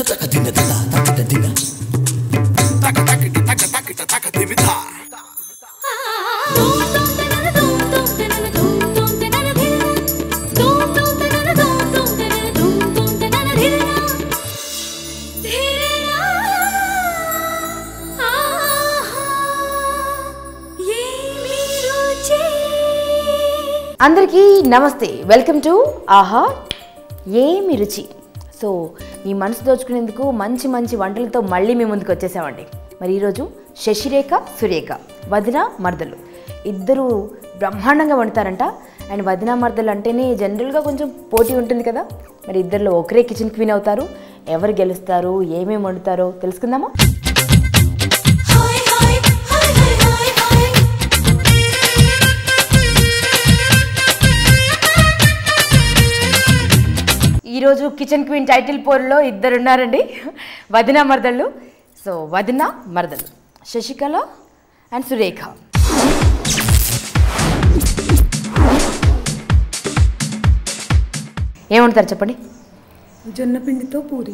అందరికీ నమస్తే welcome to ఆహా ఏమి రుచి సో మీ మనసు దోచుకునేందుకు మంచి మంచి వంటలతో మళ్ళీ మీ ముందుకు వచ్చేసామండి మరి ఈరోజు శశిరేఖ సురేఖ వదిన మర్దలు ఇద్దరు బ్రహ్మాండంగా వండుతారంట అండ్ వదిన మర్దలు అంటేనే జనరల్గా కొంచెం పోటీ ఉంటుంది కదా మరి ఇద్దరిలో ఒకరే కిచెన్ క్వీన్ అవుతారు ఎవరు గెలుస్తారు ఏమేమి వండుతారో తెలుసుకుందామా ఈరోజు కిచెన్ క్వీన్ టైటిల్ పోర్లో ఇద్దరు ఉన్నారండి వదిన మరదళ్ళు సో వదిన మరదలు శశికళ అండ్ సురేఖ ఏమంటారు చెప్పండి జొన్నపిండితో పూరి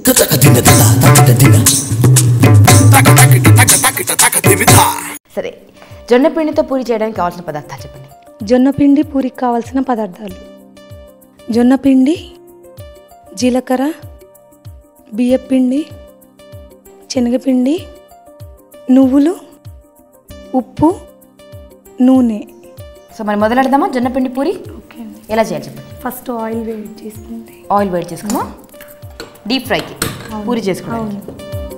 సరే జొన్న పిండితో పూరి చేయడానికి కావాల్సిన పదార్థాలు చెప్పండి జొన్నపిండి పూరికి కావాల్సిన పదార్థాలు జొన్నపిండి జీలకర్ర బియ్యపిండి శనగపిండి నువ్వులు ఉప్పు నూనె సో మరి మొదలెడదామా జొన్న పిండి పూరి ఓకే అండి ఎలా చేయాలి చెప్పండి ఫస్ట్ ఆయిల్ వేడి చేసుకుంటే ఆయిల్ వేడి చేసుకుందాం డీప్ ఫ్రైకి పూరి చేసుకోవడానికి అవును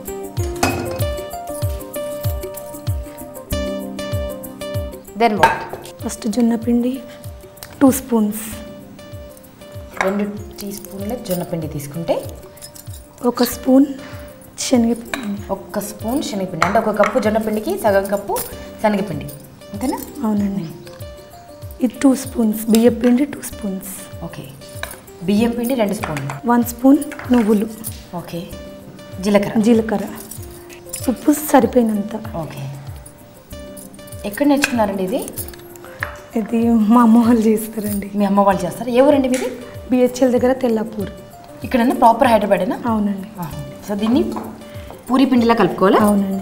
దెన్ వాట్ ఫస్ట్ జొన్నపిండి టూ స్పూన్స్ రెండు టీ స్పూన్ల జొన్న పిండి తీసుకుంటే ఒక స్పూన్ శనగపిండి ఒక్క స్పూన్ శనగపిండి అంటే ఒక కప్పు జొన్న పిండికి సగం కప్పు శనగపిండి అంతేనా అవునండి ఇది టూ స్పూన్స్ బియ్యపిండి టూ స్పూన్స్ ఓకే బియ్యం పిండి రెండు స్పూన్లు వన్ స్పూన్ నువ్వులు ఓకే జీలకర్ర జీలకర్ర ఉప్పు సరిపోయినంత ఓకే ఎక్కడ నేర్చుకున్నారండి ఇది ఇది మా అమ్మ వాళ్ళు చేస్తారండి మీ అమ్మ వాళ్ళు చేస్తారు ఏ ఊరండి మీది బిహెచ్ఎల్ దగ్గర తెల్లాపూర్ ఇక్కడన్నా ప్రాపర్ హైదరాబాదేనా అవునండి సో దీన్ని పూరి పిండిలా కలుపుకోవాలా అవునండి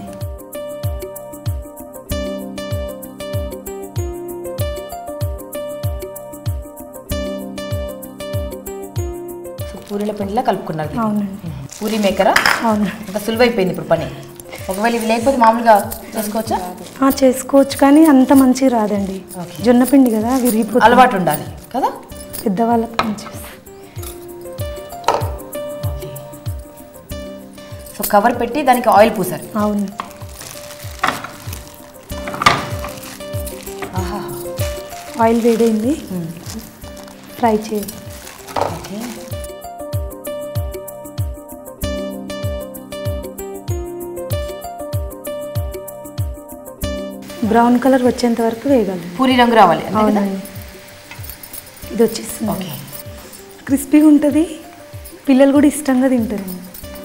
సో పూరీల పిండిలా కలుపుకున్నారు దీన్ని. అవునండి పూరి మేకరా అవునండి ఇంకా సులువైపోయింది ఇప్పుడు పని ఒకవేళ ఇది లేకపోతే మామూలుగా చేసుకోవచ్చా ఆ, చేసుకోవచ్చు కానీ అంత మంచిగా రాదండి ఓకే. జొన్నపిండి కదా విరిగిపోతుంది అలవాటు ఉండాలి కదా పెద్దవాళ్ళకి మంచి ఓకే సో కవర్ పెట్టి దానికి ఆయిల్ పూసారు అవును ఆహా ఆయిల్ వేడైంది ఫ్రై చేయాలి ఓకే బ్రౌన్ కలర్ వచ్చేంత వరకు వేగాలి పూరి రంగు రావాలి అంతే కదా? అవునండి ఇది వచ్చేస్తుంది ఓకే క్రిస్పీగా ఉంటుంది పిల్లలు కూడా ఇష్టంగా తింటారండి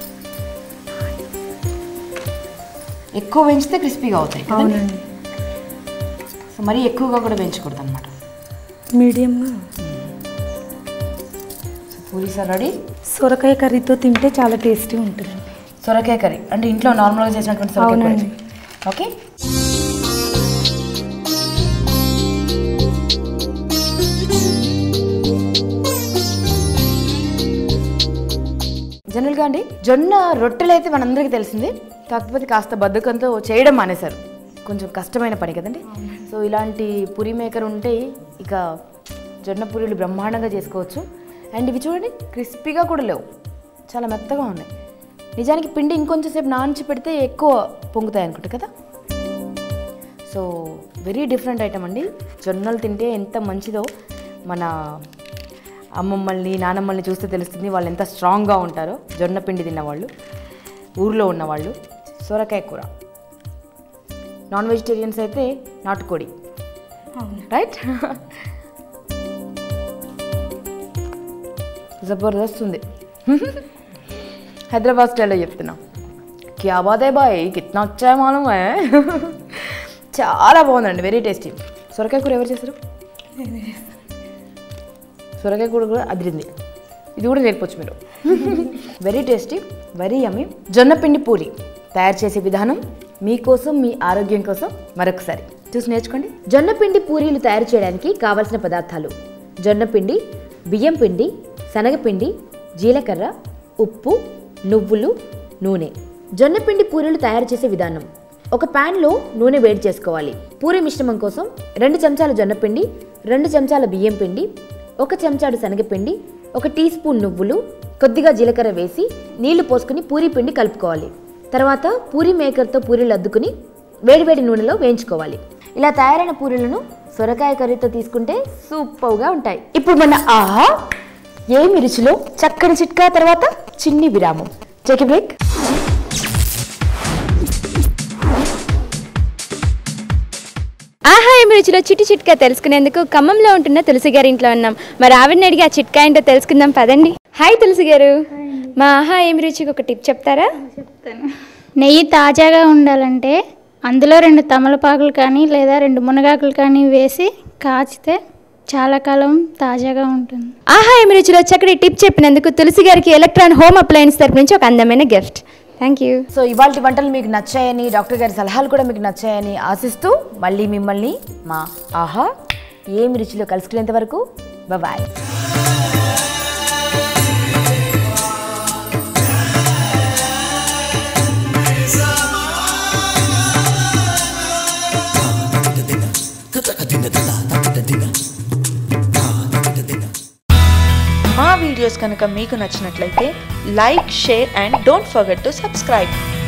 ఎక్కువ వేయించితే క్రిస్పీగా అవుతాయి కదండి? అవునండి సో మరీ ఎక్కువగా కూడా వేయించకూడదు అనమాట మీడియంగా సో పూరి సార్ రెడీ సొరకాయ కర్రీతో తింటే చాలా టేస్టీగా ఉంటుంది సొరకాయ కర్రీ అంటే ఇంట్లో నార్మల్గా చేసినటువంటి సొరకాయ అవునండి. కర్రీ ఓకే జనరల్గా అండి జొన్న రొట్టెలు అయితే మనందరికీ తెలిసింది కాకపోతే కాస్త బద్ధకంతో చేయడం మానేశారు కొంచెం కష్టమైన పని కదండి సో ఇలాంటి పూరి మేకర్ ఉంటే ఇక జొన్న పూరీలు బ్రహ్మాండంగా చేసుకోవచ్చు అండ్ ఇవి చూడండి క్రిస్పీగా కూడా లేవు చాలా మెత్తగా ఉన్నాయి నిజానికి పిండి ఇంకొంచెం సేపు నాంచి పెడితే ఎక్కువ పొంగుతాయి అనుకుంటా కదా సో వెరీ డిఫరెంట్ ఐటమ్ అండి జొన్నలు తింటే ఎంత మంచిదో మన అమ్మమ్మల్ని నానమ్మల్ని చూస్తే తెలుస్తుంది వాళ్ళు ఎంత స్ట్రాంగ్గా ఉంటారో జొన్న పిండి తిన్నవాళ్ళు ఊర్లో ఉన్నవాళ్ళు సొరకాయ కూర నాన్ వెజిటేరియన్స్ అయితే నాటుకోడి అవును రైట్ జబర్దస్త్ ఉంది హైదరాబాద్ స్టైల్లో చెప్తున్నా క్యా బాత్ హై బాయ్ కిత్నా వచ్చాయి మాలం హై చాలా బాగుందండి వెరీ టేస్టీ సొరకాయ కూర ఎవరు చేశారు సొరకాయ కూర కూడా అదిరింది ఇది కూడా నేర్పొచ్చు మీరు వెరీ టేస్టీ వెరీ యమ్మీ జొన్న పిండి పూరి తయారు చేసే విధానం మీకోసం మీ ఆరోగ్యం కోసం మరొకసారి చూసి నేర్చుకోండి జొన్న పిండి పూరీలు తయారు చేయడానికి కావలసిన పదార్థాలు జొన్న పిండి బియ్యం పిండి శనగపిండి జీలకర్ర ఉప్పు నువ్వులు నూనె జొన్న పిండి పూరీలు తయారు చేసే విధానం ఒక ప్యాన్లో నూనె వేడి చేసుకోవాలి పూరి మిశ్రమం కోసం రెండు చెంచాల జొన్న పిండి రెండు చెంచాల బియ్యం పిండి ఒక చెంచాడు శనగపిండి ఒక టీ స్పూన్ నువ్వులు కొద్దిగా జీలకర్ర వేసి నీళ్లు పోసుకుని పూరీ పిండి కలుపుకోవాలి తర్వాత పూరీ మేకర్తో పూరీలు అద్దుకుని వేడివేడి నూనెలో వేయించుకోవాలి ఇలా తయారైన పూరీలను సొరకాయ కర్రీతో తీసుకుంటే సూపర్గా ఉంటాయి ఇప్పుడు మన ఆహా ఏమి రుచిలో చక్కని చిట్కా తర్వాత చిన్ని విరామం చెక్ బ్రేక్ ఆహా ఏమి రుచిలో చిట్టి చిట్కా తెలుసుకునేందుకు ఖమ్మంలో ఉంటున్న తులసి గారి ఇంట్లో ఉన్నాం మరి ఆవిడని అడిగి ఆ చిట్కా ఏంటో తెలుసుకుందాం పదండి హాయ్ తులసి గారు మా ఆహా ఏమి రుచికి ఒక టిప్ చెప్తారా నెయ్యి తాజాగా ఉండాలంటే అందులో రెండు తమలపాకులు కానీ లేదా రెండు మునగాకులు కానీ వేసి కాచితే చాలా కాలం తాజాగా ఉంటుంది ఆహా ఏమి రుచిలో చక్కటి టిప్ చెప్పినందుకు తులసి గారికి ఎలక్ట్రాన్ హోమ్ అప్లయన్స్ తరపు నుంచి ఒక అందమైన గిఫ్ట్ థ్యాంక్ యూ సో ఇవాళ వంటలు మీకు నచ్చాయని డాక్టర్ గారి సలహాలు కూడా మీకు నచ్చాయని ఆశిస్తూ మళ్ళీ మిమ్మల్ని మా ఆహా ఏమి రుచిలో కలుసుకునేంత వరకు బాయ్ మా వీడియోస్ కనుక మీకు నచ్చినట్లయితే like share and don't forget to subscribe